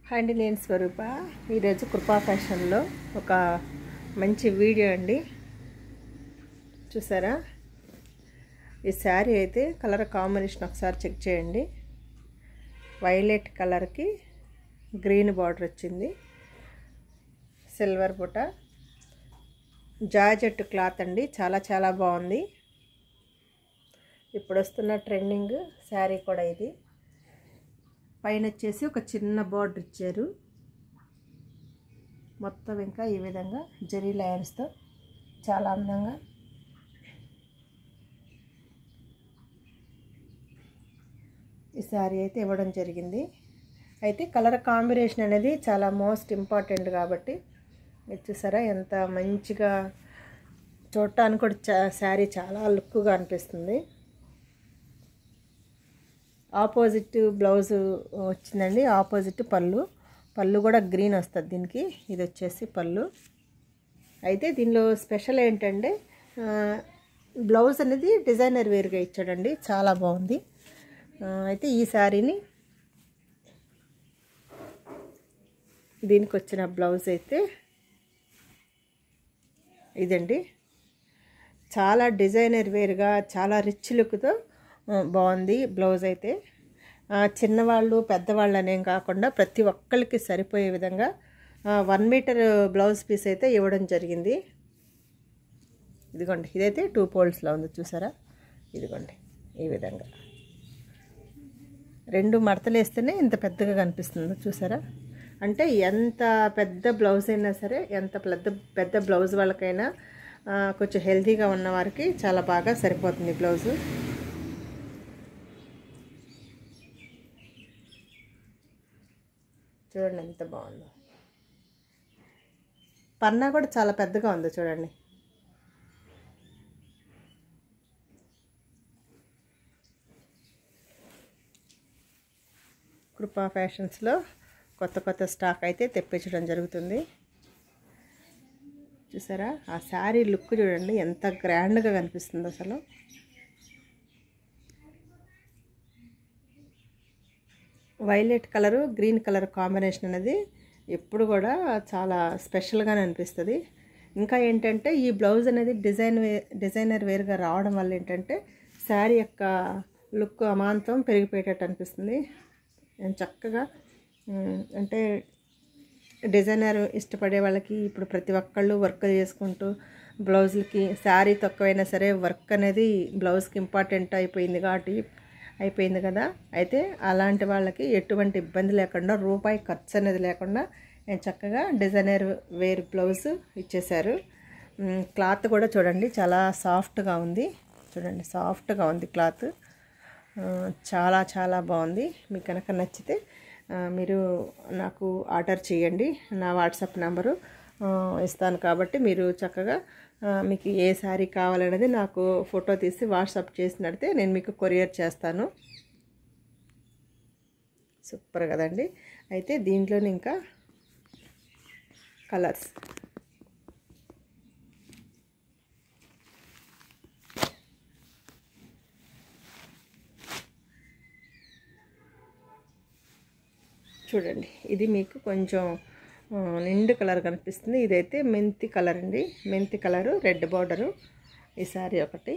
hi అండి నేను స్వరూప ఈరోజు కృపా ఫ్యాషన్లో ఒక మంచి వీడియో అండి చూసారా ఈ శారీ అయితే కలర్ కాంబినేషన్ ఒకసారి చెక్ చేయండి వైలెట్ కలర్కి గ్రీన్ బార్డర్ వచ్చింది సిల్వర్ బుట్ట జార్జెట్ క్లాత్ అండి చాలా చాలా బాగుంది ఇప్పుడు వస్తున్న ట్రెండింగ్ శారీ కూడా ఇది పైన వచ్చేసి ఒక చిన్న బార్డర్ ఇచ్చారు మొత్తం ఇంకా ఈ విధంగా జరీ లైన్స్తో చాలా అందంగా ఈ శారీ అయితే ఇవ్వడం జరిగింది అయితే కలర్ కాంబినేషన్ అనేది చాలా మోస్ట్ ఇంపార్టెంట్ కాబట్టి మీరు చూసారా ఎంత మంచిగా చూడటానికి కూడా చా శారీ చాలా లుక్గా అనిపిస్తుంది ఆపోజిట్ బ్లౌజ్ వచ్చిందండి ఆపోజిట్ పళ్ళు పళ్ళు కూడా గ్రీన్ వస్తుంది దీనికి ఇది వచ్చేసి పళ్ళు అయితే దీనిలో స్పెషల్ ఏంటంటే బ్లౌజ్ అనేది డిజైనర్ వేర్గా ఇచ్చాడండి చాలా బాగుంది అయితే ఈ శారీని దీనికి వచ్చిన బ్లౌజ్ అయితే ఇదండి చాలా డిజైనర్ వేర్గా చాలా రిచ్ లుక్తో బాగుంది బ్లౌజ్ అయితే చిన్నవాళ్ళు పెద్దవాళ్ళు అనేం కాకుండా ప్రతి ఒక్కరికి సరిపోయే విధంగా వన్ మీటర్ బ్లౌజ్ పీస్ అయితే ఇవ్వడం జరిగింది ఇదిగోండి ఇదైతే టూ పోల్స్లో ఉంది చూసారా ఇదిగోండి ఈ విధంగా రెండు మడతలు వేస్తేనే ఇంత పెద్దగా కనిపిస్తుందో చూసారా అంటే ఎంత పెద్ద బ్లౌజ్ అయినా సరే ఎంత పెద్ద పెద్ద బ్లౌజ్ వాళ్ళకైనా కొంచెం హెల్తీగా ఉన్న వారికి చాలా బాగా సరిపోతుంది బ్లౌజు చూడండి ఎంత బాగుందో పన్నా కూడా చాలా పెద్దగా ఉంది చూడండి కృపా ఫ్యాషన్స్లో కొత్త కొత్త స్టాక్ అయితే తెప్పించడం జరుగుతుంది చూసారా ఆ శారీ లుక్ చూడండి ఎంత గ్రాండ్గా కనిపిస్తుంది అసలు violet colour green colour combination అనేది ఎప్పుడు కూడా చాలా స్పెషల్గానే అనిపిస్తుంది ఇంకా ఏంటంటే ఈ బ్లౌజ్ అనేది డిజైన్ వే డిజైనర్ వేర్గా రావడం వల్ల ఏంటంటే శారీ యొక్క లుక్ అమాంతం పెరిగిపోయేటట్టు అనిపిస్తుంది చక్కగా అంటే డిజైనర్ ఇష్టపడే వాళ్ళకి ఇప్పుడు ప్రతి ఒక్కళ్ళు వర్క్ చేసుకుంటూ బ్లౌజులకి శారీ తక్కువైనా సరే వర్క్ అనేది బ్లౌజ్కి ఇంపార్టెంట్ అయిపోయింది కాబట్టి అయిపోయింది కదా అయితే అలాంటి వాళ్ళకి ఎటువంటి ఇబ్బంది లేకుండా రూపాయి ఖర్చు అనేది లేకుండా నేను చక్కగా డిజైనర్ వేర్ బ్లౌజ్ ఇచ్చేశారు క్లాత్ కూడా చూడండి చాలా సాఫ్ట్గా ఉంది చూడండి సాఫ్ట్గా ఉంది క్లాత్ చాలా చాలా బాగుంది మీకు కనుక నచ్చితే మీరు నాకు ఆర్డర్ చేయండి నా వాట్సాప్ నెంబరు ఇస్తాను కాబట్టి మీరు చక్కగా మీకు ఏ శారీ కావాలనేది నాకు ఫోటో తీసి వాట్సాప్ చేసినట్టే నేను మీకు కొరియర్ చేస్తాను సూపర్ కదండి అయితే దీంట్లోనే ఇంకా కలర్స్ చూడండి ఇది మీకు కొంచెం నిండు కలర్ కనిపిస్తుంది ఇదైతే మెంతి కలర్ అండి మెంతి కలరు రెడ్ బార్డరు ఈ సారీ ఒకటి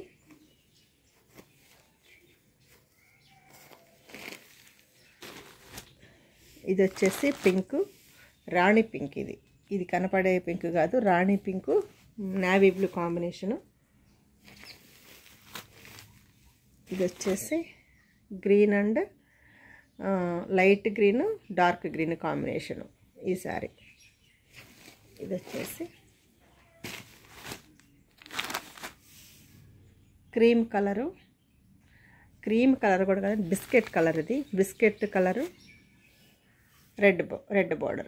ఇది వచ్చేసి పింక్ రాణి పింక్ ఇది ఇది కనపడే పింక్ కాదు Rani pink navy blue combination ఇది వచ్చేసి green and light green dark green combination ఈ సారీ ఇది వచ్చేసి క్రీమ్ కలరు క్రీమ్ కలర్ కూడా కాదు బిస్కెట్ కలర్ ఇది బిస్కెట్ కలరు రెడ్ బో రెడ్ బార్డర్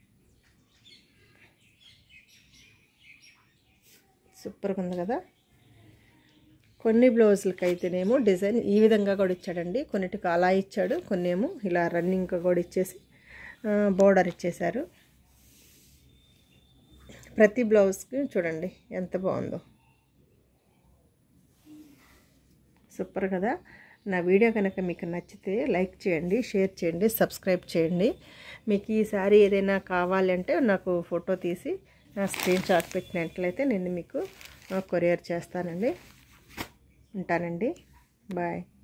సూపర్గా ఉంది కదా కొన్ని బ్లౌజులకి అయితేనేమో డిజైన్ ఈ విధంగా కూడా ఇచ్చాడండి కొన్నిటికి అలా ఇచ్చాడు కొన్ని ఏమో ఇలా రన్నింగ్ కూడా ఇచ్చేసి బోర్డర్ ఇచ్చేశారు ప్రతి బ్లౌజ్కి చూడండి ఎంత బాగుందో సూపర్ కదా నా వీడియో కనుక మీకు నచ్చితే లైక్ చేయండి షేర్ చేయండి సబ్స్క్రైబ్ చేయండి మీకు ఈ శారీ ఏదైనా కావాలంటే నాకు ఫోటో తీసి నా స్క్రీన్ షాట్ పెట్టినట్లయితే నేను మీకు కొరియర్ చేస్తానండి ఉంటానండి బాయ్